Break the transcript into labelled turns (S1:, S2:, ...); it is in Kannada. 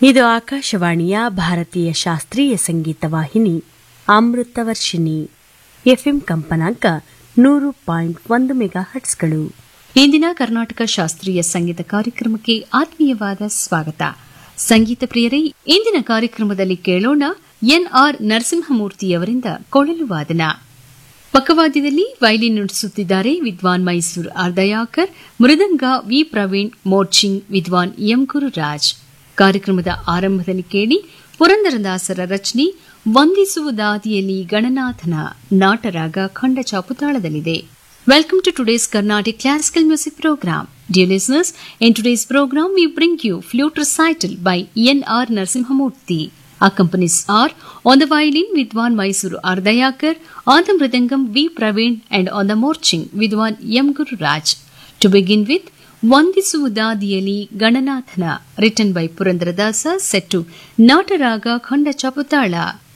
S1: ಇದು ಆಕಾಶವಾಣಿಯ ಭಾರತೀಯ ಶಾಸ್ತ್ರೀಯ ಸಂಗೀತ ವಾಹಿನಿ ಅಮೃತವರ್ಷಿಣಿ ಎಫ್ಎಂ ಕಂಪನಾಂಕ ನೂರು ಪಾಯಿಂಟ್ ಒಂದು ಮೆಗಾ ಹಟ್ಸ್ಗಳು
S2: ಇಂದಿನ ಕರ್ನಾಟಕ ಶಾಸ್ತ್ರೀಯ ಸಂಗೀತ ಕಾರ್ಯಕ್ರಮಕ್ಕೆ ಆತ್ಮೀಯವಾದ ಸ್ವಾಗತ ಸಂಗೀತ ಪ್ರಿಯರೇ ಇಂದಿನ ಕಾರ್ಯಕ್ರಮದಲ್ಲಿ ಕೇಳೋಣ ಎನ್ಆರ್ ನರಸಿಂಹಮೂರ್ತಿಯವರಿಂದ ಕೊಳಲು ವಾದನ ಪಕ್ಕವಾದ್ಯದಲ್ಲಿ ವೈಲಿನ್ ನುಡಿಸುತ್ತಿದ್ದಾರೆ ವಿದ್ವಾನ್ ಮೈಸೂರು ಆರ್ದಯಾಕರ್ ಮೃದಂಗ ವಿ ಪ್ರವೀಣ್ ಮೋರ್ಚಿಂಗ್ ವಿದ್ವಾನ್ ಎಂ ಗುರುರಾಜ್ ಕಾರ್ಯಕ್ರಮದ ಆರಂಭದಲ್ಲಿ ಕೇಳಿ ಪುರಂದರದಾಸರ ರಚನೆ ವಂದಿಸುವುದಾದಿಯಲ್ಲಿ ಗಣನಾಥನ ನಾಟರಾಗ ಖಂಡ ಚಾಪುತಾಳದಲ್ಲಿದೆ Welcome to today's Carnatic Classical Music Program. Dear listeners, in today's program we bring you flute recital by N.R. Narsimhamurthy. Accompanies are on the violin Vidwan Mysuru Ardayakar, on the mridangam V. Praveen and on the morching Vidwan M. Guru Raj. To begin with, ವಂದಿಸುವುದಾದಿಯಲಿ ಗಣನಾಥನ written by Purandaradasa set to Nataraga Khanda Chaputala